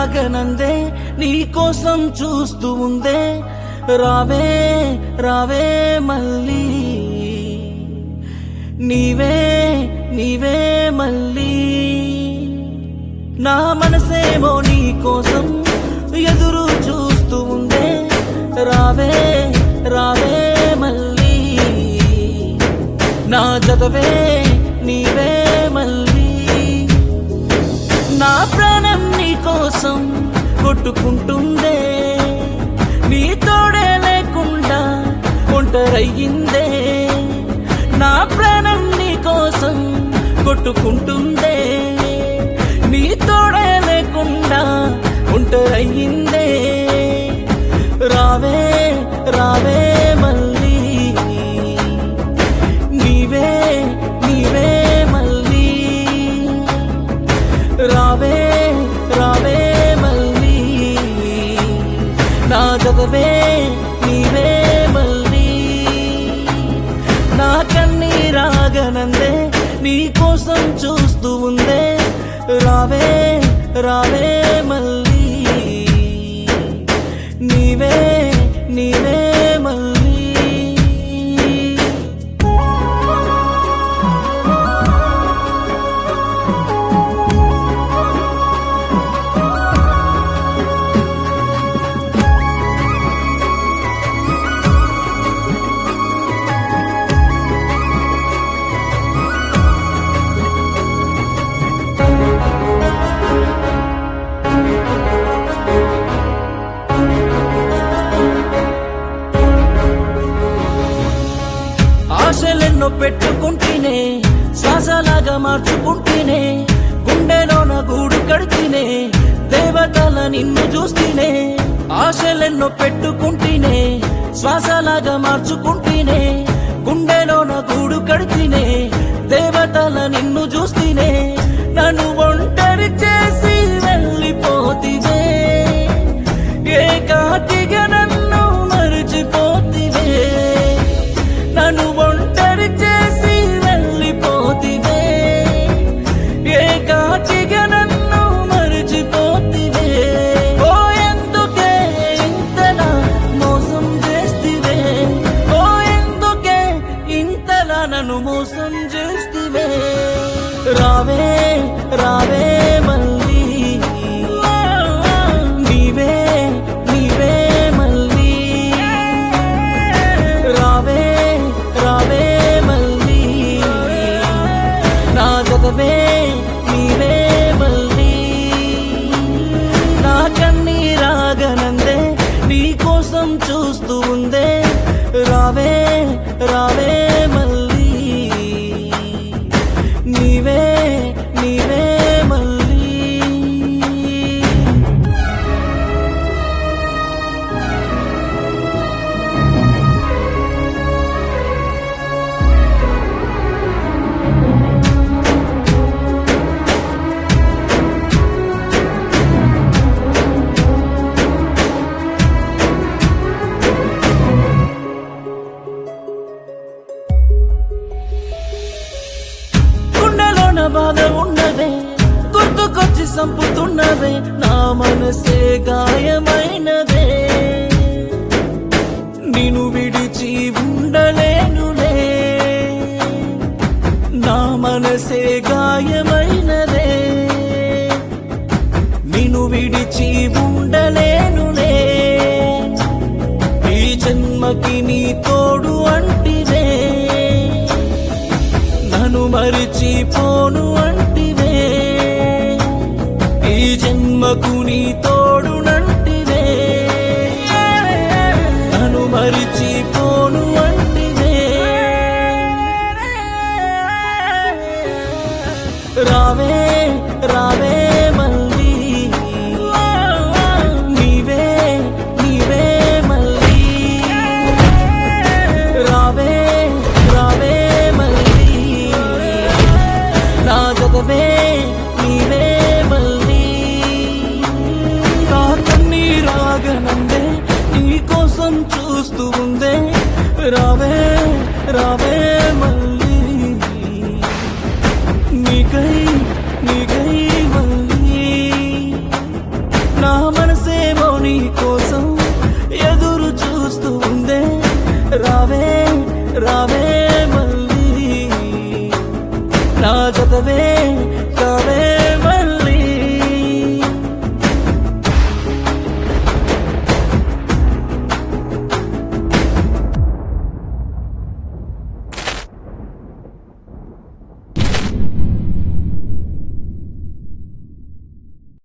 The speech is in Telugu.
రాగనందే నీ కోసం చూస్తూ ఉందే రావే రావే మళ్ళీ నీవే నీవే మళ్ళీ నా మనసేమో నీ కోసం ఎదురు చూస్తూ ఉందే రావే రావే మళ్ళీ నా జతవే నీవే మళ్ళీ నా ప్రాణం నీ కోసం కొట్టుకుంటుందే నీ తోడే లేకుండా ఒంటరయ్యిందే నా ప్రాణం నీ కోసం కొట్టుకుంటుందే నీ తోడే లేకుండా ఒంటరయ్యిందే రావే రావే మళ్ళీ నీవే నీవే మళ్ళీ రావే రావే మళ్ళీ నా జతవే నీవే మళ్ళీ నా కన్నీ రాగనందే నీ కోసం చూస్తూ ఉందే రావే రావే మళ్ళీ నీవే నీవే మళ్ళీ ఆశలెన్నో పెట్టుకుంటేనే శ్వాసలాగా మార్చుకుంటేనే గుండెలోన గూడు కడితేనే దేవతల నిన్ను చూస్తేనే ఆశలెన్నో పెట్టుకుంటేనే శ్వాసలాగా మార్చుకుంటేనే గుండెలోన గూడు కడితేనే దేవతల నిన్ను చూస్తేనే నన్ను ఒంటరి చేసి వెళ్ళిపోతివే ఏకాకిగా నన్ను మరిచిపోతివే నన్ను ఒంటరి చేసి వెళ్ళిపోతివే ఏకాకిగా నన్ను మరిచిపోతివే ఓ ఎందుకే ఇంతలా మోసం చేస్తివే ఓ ఎందుకే ఇంతలా నన్ను మోసం చేస్తివే రావే రావే మళ్ళీ నీవే నీవే మళ్ళీ రావే రావే మళ్ళీ నా జతవే నీవే మళ్ళీ నా కన్నీ రాగనందే నీ కోసం చూస్తూ ఉందే రావే రావే మళ్ళీ నీవే నీవే మళ్ళీ గుండెలోన బాధ ఉన్నదే గుర్తుకొచ్చి సంపుతున్నదే నా మనసే గాయమైనదే నిన్ను విడిచి ఉండలేనులే నా మనసే గాయమైనదే నిన్ను విడిచి ఉండలేనులే ఈ జన్మకి నీ తోడు అంటివే నన్ను మరిచిపోను అంటివే ఈ జన్మకు నీ తోడునంటివే నన్ను మరిచిపోను అంటివే రావే రావే మళ్ళీ నీవే నీవే మళ్ళీ రావే రావే మళ్ళీ నా జతవే నీవే మళ్ళీ నా కన్నీ రాగనందే నీ కోసం చూస్తూ ఉందే రావే రావే